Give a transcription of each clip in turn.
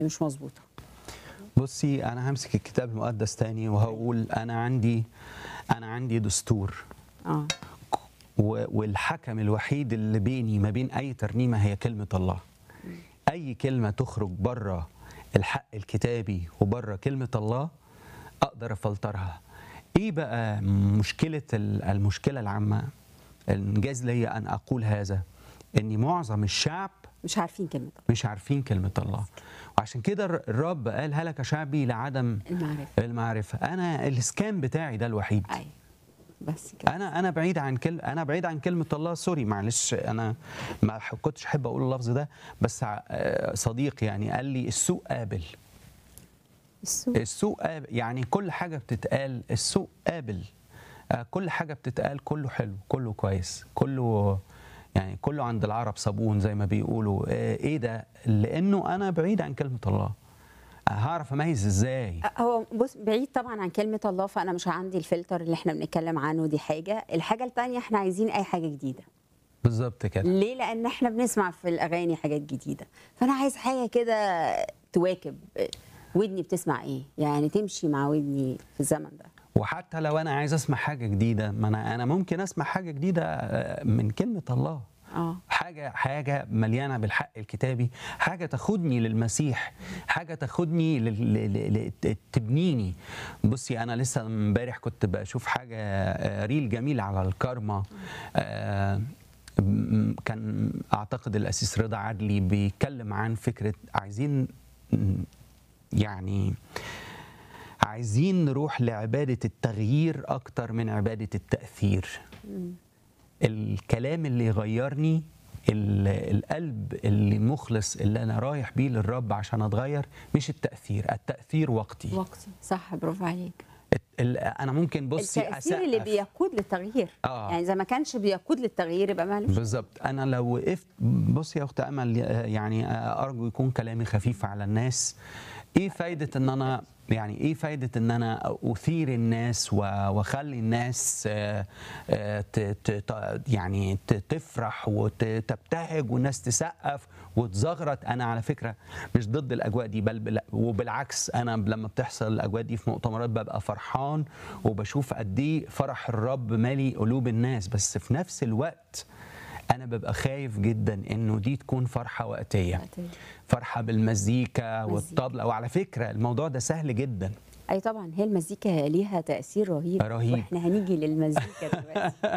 مش مظبوطه بصي انا همسك الكتاب المقدس تاني وهقول انا عندي انا عندي دستور اه و- والحكم الوحيد اللي بيني ما بين اي ترنيمه هي كلمه الله اي كلمه تخرج بره الحق الكتابي وبره كلمه الله اقدر افلترها ايه بقى مشكله ال- المشكله العامه الانجاز لي ان اقول هذا ان معظم الشعب مش عارفين كلمه الله مش عارفين كلمه الله وعشان كده الر- الرب قال هلك شعبي لعدم المعرفه المعرفه انا الاسكان بتاعي ده الوحيد ايوه بس كده انا انا بعيد عن كل انا بعيد عن كلمه الله سوري معلش انا ما ح- كنتش احب اقول اللفظ ده بس ع- آه، صديق يعني قال لي السوق قابل السوق السوق قابل يعني كل حاجه بتتقال السوق قابل آه، كل حاجه بتتقال كله حلو كله كويس كله يعني كله عند العرب صابون زي ما بيقولوا آه، ايه ده لانه انا بعيد عن كلمه الله آه، هعرف اميز ازاي هو بص بعيد طبعا عن كلمة الله فأنا مش عندي الفلتر اللي احنا بنتكلم عنه دي حاجة الحاجة التانية احنا عايزين أي حاجة جديدة بالظبط كده ليه؟ لأن احنا بنسمع في الأغاني حاجات جديدة فأنا عايز حاجة كده تواكب ودني بتسمع ايه يعني تمشي مع ودني في الزمن ده وحتى لو انا عايز اسمع حاجه جديده ما انا انا ممكن اسمع حاجه جديده آه، من كلمه الله اه حاجه حاجه مليانه بالحق الكتابي حاجه تاخدني للمسيح حاجه تاخدني لل- ل- ل- ل- تبنيني بصي انا لسه امبارح كنت بشوف حاجه آه، ريل جميل على الكارما آه، م- كان اعتقد الاسيس رضا عدلي بيتكلم عن فكره عايزين م، يعني عايزين نروح لعباده التغيير اكتر من عباده التاثير الكلام اللي يغيرني ال- القلب اللي مخلص اللي انا رايح بيه للرب عشان اتغير مش التاثير التاثير وقتي وقتي صح برافو عليك الت- ال- انا ممكن بصي التأثير اللي أسقف. بيقود للتغيير آه. يعني إذا ما كانش بيقود للتغيير يبقى معلش بالظبط انا لو وقفت بصي يا اخت امل آه، يعني آه، ارجو يكون كلامي خفيف على الناس ايه فايده ان انا يعني ايه فايده ان انا اثير الناس و- واخلي الناس آه، آه، ت- ت- ت- يعني ت- تفرح وتبتهج والناس تسقف وتزغرط انا على فكره مش ضد الاجواء دي بل بل وبالعكس انا لما بتحصل الاجواء دي في مؤتمرات ببقى فرحان وبشوف قد ايه فرح الرب مالي قلوب الناس بس في نفس الوقت انا ببقى خايف جدا انه دي تكون فرحه وقتيه وقتية. فرحه بالمزيكا مزيكا. والطبلة وعلى فكره الموضوع ده سهل جدا اي طبعا هي المزيكا ليها تاثير رهيب رهيب. واحنا هنيجي للمزيكا دلوقتي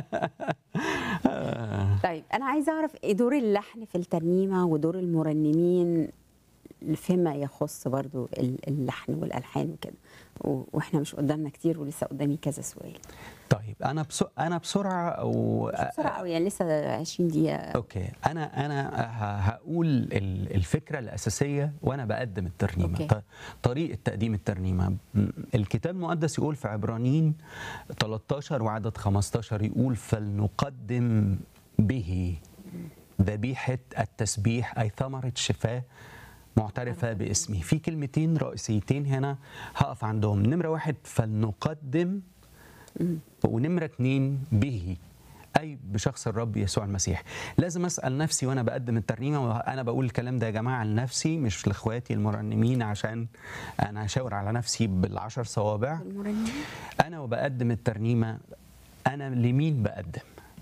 طيب انا عايزه اعرف ايه دور اللحن في الترنيمه ودور المرنمين فيما يخص برضو ال- اللحن والالحان وكده و- واحنا مش قدامنا كتير ولسه قدامي كذا سؤال طيب انا بس انا بسرعه و... مش بسرعه قوي يعني لسه 20 دقيقه اوكي انا انا ه- هقول ال- الفكره الاساسيه وانا بقدم الترنيمه أوكي. ط- طريقه تقديم الترنيمه م- الكتاب المقدس يقول في عبرانيين 13 وعدد 15 يقول فلنقدم به ذبيحه التسبيح اي ثمره شفاه معترفه باسمه في كلمتين رئيسيتين هنا هقف عندهم نمره واحد فلنقدم ونمرة اتنين به أي بشخص الرب يسوع المسيح لازم أسأل نفسي وأنا بقدم الترنيمة وأنا بقول الكلام ده يا جماعة لنفسي مش لإخواتي المرنمين عشان أنا هشاور على نفسي بالعشر صوابع المرنمين أنا وبقدم الترنيمة أنا لمين بقدم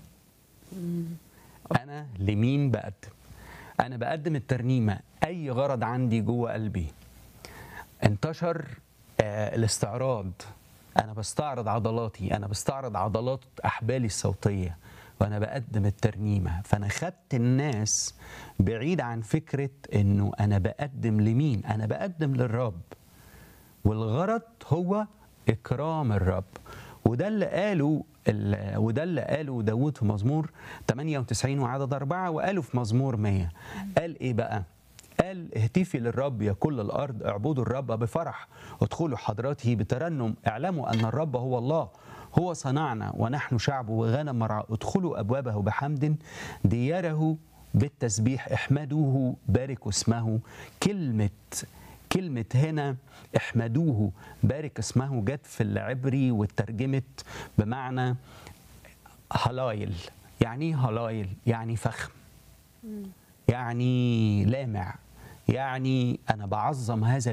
أنا لمين بقدم أنا بقدم الترنيمة أي غرض عندي جوه قلبي انتشر آه، الاستعراض انا بستعرض عضلاتي انا بستعرض عضلات احبالي الصوتيه وانا بقدم الترنيمه فانا خدت الناس بعيد عن فكره انه انا بقدم لمين انا بقدم للرب والغرض هو اكرام الرب وده اللي قاله ال- وده اللي قاله داوود في مزمور 98 وعدد أربعة وقاله في مزمور 100 قال ايه بقى قال اهتفي للرب يا كل الارض اعبدوا الرب بفرح ادخلوا حضراته بترنم اعلموا ان الرب هو الله هو صنعنا ونحن شعبه وغنم مرعى ادخلوا ابوابه بحمد دياره بالتسبيح احمدوه باركوا اسمه كلمه كلمة هنا احمدوه بارك اسمه جت في العبري واترجمت بمعنى هلايل يعني ايه هلايل يعني فخم يعني لامع يعني انا بعظم هذا